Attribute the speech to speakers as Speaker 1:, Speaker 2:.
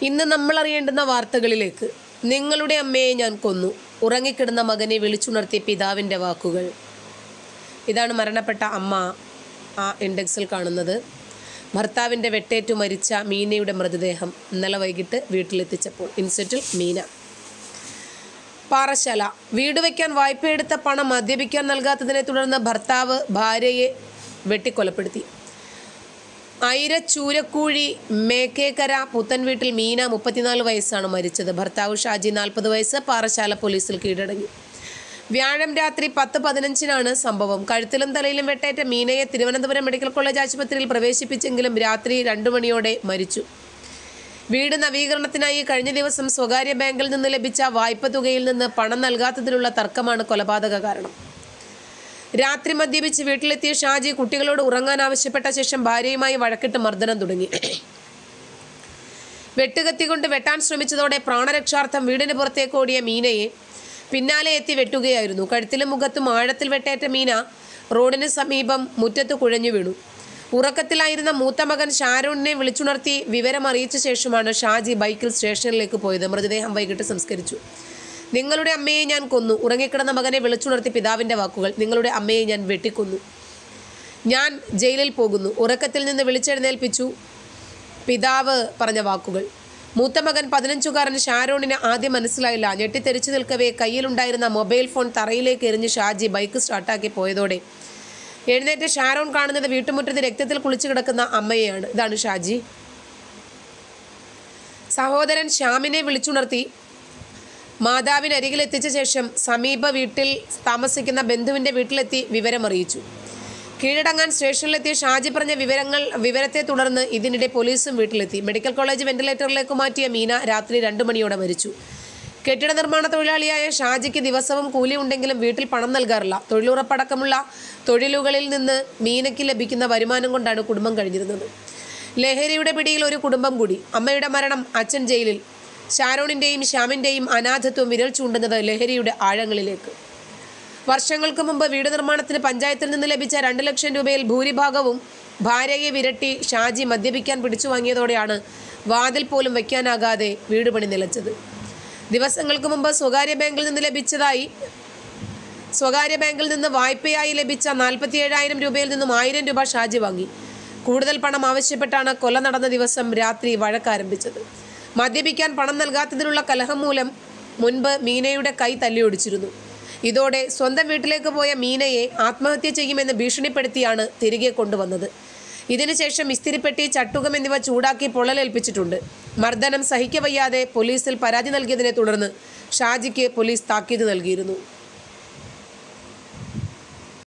Speaker 1: ഇന്ന് നമ്മൾ അറിയേണ്ടുന്ന വാർത്തകളിലേക്ക് നിങ്ങളുടെ അമ്മയെ ഞാൻ കൊന്നു ഉറങ്ങിക്കിടന്ന മകനെ വിളിച്ചുണർത്തിയ പിതാവിൻ്റെ വാക്കുകൾ ഇതാണ് മരണപ്പെട്ട അമ്മ ആ ഇൻഡെക്സിൽ കാണുന്നത് ഭർത്താവിൻ്റെ വെട്ടേറ്റു മരിച്ച മീനയുടെ മൃതദേഹം ഇന്നലെ വൈകിട്ട് വീട്ടിലെത്തിച്ചപ്പോൾ ഇൻസെറ്റിൽ മീന പാറശാല വീട് വയ്ക്കാൻ വായ്പയെടുത്ത പണം മദ്യപിക്കാൻ നൽകാത്തതിനെ തുടർന്ന് ഭർത്താവ് ഭാര്യയെ വെട്ടിക്കൊലപ്പെടുത്തി ഐര ചൂരക്കൂഴി മേക്കേക്കര പുത്തൻവീട്ടിൽ മീന മുപ്പത്തിനാല് വയസ്സാണ് മരിച്ചത് ഭർത്താവ് ഷാജി നാൽപ്പത് വയസ്സ് പാറശാല പോലീസിൽ കീഴടങ്ങി വ്യാഴം രാത്രി പത്ത് പതിനഞ്ചിനാണ് സംഭവം കഴുത്തിലും തലയിലും വെട്ടേറ്റ മീനയെ തിരുവനന്തപുരം മെഡിക്കൽ കോളേജ് ആശുപത്രിയിൽ പ്രവേശിപ്പിച്ചെങ്കിലും രാത്രി രണ്ടു മണിയോടെ മരിച്ചു വീട് നവീകരണത്തിനായി കഴിഞ്ഞ ദിവസം സ്വകാര്യ ബാങ്കിൽ നിന്ന് ലഭിച്ച വായ്പ തുകയിൽ നിന്ന് പണം നൽകാത്തതിലുള്ള തർക്കമാണ് കൊലപാതക കാരണം രാത്രി മദ്യപിച്ച് വീട്ടിലെത്തിയ ഷാജി കുട്ടികളോട് ഉറങ്ങാൻ ആവശ്യപ്പെട്ട ശേഷം ഭാര്യയുമായി വഴക്കിട്ട് മർദ്ദനം തുടങ്ങി വെട്ടുകത്തി കൊണ്ട് വെട്ടാൻ ശ്രമിച്ചതോടെ പ്രാണരക്ഷാർത്ഥം വീടിന് പുറത്തേക്ക് ഓടിയ മീനയെ പിന്നാലെ എത്തി വെട്ടുകയായിരുന്നു കഴുത്തിലും മുഖത്തും ആഴത്തിൽ വെട്ടേറ്റ മീന റോഡിന് സമീപം മുറ്റത്ത് കുഴഞ്ഞു വീണു ഉറക്കത്തിലായിരുന്ന മൂത്ത മകൻ ഷാരൂണിനെ വിളിച്ചുണർത്തി വിവരം അറിയിച്ച ശേഷമാണ് ഷാജി ബൈക്കിൽ സ്റ്റേഷനിലേക്ക് പോയത് മൃതദേഹം വൈകിട്ട് സംസ്കരിച്ചു നിങ്ങളുടെ അമ്മയെ ഞാൻ കൊന്നു ഉറങ്ങിക്കിടന്ന മകനെ വിളിച്ചുണർത്തി പിതാവിൻ്റെ വാക്കുകൾ നിങ്ങളുടെ അമ്മയെ ഞാൻ വെട്ടിക്കൊന്നു ഞാൻ ജയിലിൽ പോകുന്നു ഉറക്കത്തിൽ നിന്ന് വിളിച്ചെഴുന്നേൽപ്പിച്ചു പിതാവ് പറഞ്ഞ വാക്കുകൾ മൂത്ത മകൻ പതിനഞ്ചുകാരൻ ഷാരോണിന് ആദ്യം മനസ്സിലായില്ല ഞെട്ടിത്തെറിച്ചു നിൽക്കവേ കയ്യിലുണ്ടായിരുന്ന മൊബൈൽ ഫോൺ തറയിലേക്ക് എറിഞ്ഞ് ഷാജി ബൈക്ക് സ്റ്റാർട്ടാക്കി പോയതോടെ എഴുന്നേറ്റ് ഷാരോൺ കാണുന്നത് വീട്ടുമുറ്റത്ത് രക്തത്തിൽ കുളിച്ചു കിടക്കുന്ന അമ്മയെയാണ് ഇതാണ് ഷാജി സഹോദരൻ ശ്യാമിനെ വിളിച്ചുണർത്തി മാതാവിനരികിൽ എത്തിച്ച ശേഷം സമീപ വീട്ടിൽ താമസിക്കുന്ന ബന്ധുവിൻ്റെ വീട്ടിലെത്തി വിവരമറിയിച്ചു കീഴടങ്ങാൻ സ്റ്റേഷനിലെത്തിയ ഷാജി പറഞ്ഞ വിവരങ്ങൾ വിവരത്തെ തുടർന്ന് ഇതിനിടെ പോലീസും വീട്ടിലെത്തി മെഡിക്കൽ കോളേജ് വെന്റിലേറ്ററിലേക്ക് മാറ്റിയ മീന രാത്രി രണ്ടു മണിയോടെ മരിച്ചു കെട്ടിട നിർമ്മാണ തൊഴിലാളിയായ ഷാജിക്ക് ദിവസവും കൂലി ഉണ്ടെങ്കിലും വീട്ടിൽ പണം നൽകാറില്ല തൊഴിലുറപ്പടക്കമുള്ള തൊഴിലുകളിൽ നിന്ന് മീനയ്ക്ക് ലഭിക്കുന്ന വരുമാനം കൊണ്ടാണ് കുടുംബം കഴിഞ്ഞിരുന്നത് ലഹരിയുടെ പിടിയിൽ ഒരു കുടുംബം കൂടി അമ്മയുടെ മരണം അച്ഛൻ ജയിലിൽ ഷാരോണിൻ്റെയും ശ്യാമിൻ്റെയും അനാഥത്വം വിരൽ ചൂണ്ടുന്നത് ലഹരിയുടെ ആഴങ്ങളിലേക്ക് വർഷങ്ങൾക്ക് മുമ്പ് വീട് നിർമ്മാണത്തിന് പഞ്ചായത്തിൽ നിന്ന് ലഭിച്ച രണ്ട് ലക്ഷം രൂപയിൽ ഭൂരിഭാഗവും ഭാര്യയെ വിരട്ടി ഷാജി മദ്യപിക്കാൻ പിടിച്ചു വാങ്ങിയതോടെയാണ് വാതിൽ പോലും വയ്ക്കാനാകാതെ വീട് പണി നിലച്ചത് ദിവസങ്ങൾക്ക് മുമ്പ് സ്വകാര്യ ബാങ്കിൽ നിന്ന് ലഭിച്ചതായി സ്വകാര്യ ബാങ്കിൽ നിന്ന് വായ്പയായി ലഭിച്ച നാൽപ്പത്തി ഏഴായിരം രൂപയിൽ നിന്നും ആയിരം രൂപ ഷാജി വാങ്ങി കൂടുതൽ പണം ആവശ്യപ്പെട്ടാണ് കൊല നടന്ന ദിവസം രാത്രി വഴക്കാരംഭിച്ചത് മദ്യപിക്കാൻ പണം നൽകാത്തതിനുള്ള കലഹം മൂലം മുൻപ് മീനയുടെ കൈ തല്ലിയൊടിച്ചിരുന്നു ഇതോടെ സ്വന്തം വീട്ടിലേക്ക് പോയ മീനയെ ആത്മഹത്യ ചെയ്യുമെന്ന് ഭീഷണിപ്പെടുത്തിയാണ് തിരികെ കൊണ്ടുവന്നത് ഇതിനുശേഷം ഇസ്തിരിപ്പെട്ടി ചട്ടുകം എന്നിവ ചൂടാക്കി പൊള്ളലേൽപ്പിച്ചിട്ടുണ്ട് മർദ്ദനം സഹിക്കവയ്യാതെ പോലീസിൽ പരാതി നൽകിയതിനെ തുടർന്ന് ഷാജിക്ക് പോലീസ് താക്കീത് നൽകിയിരുന്നു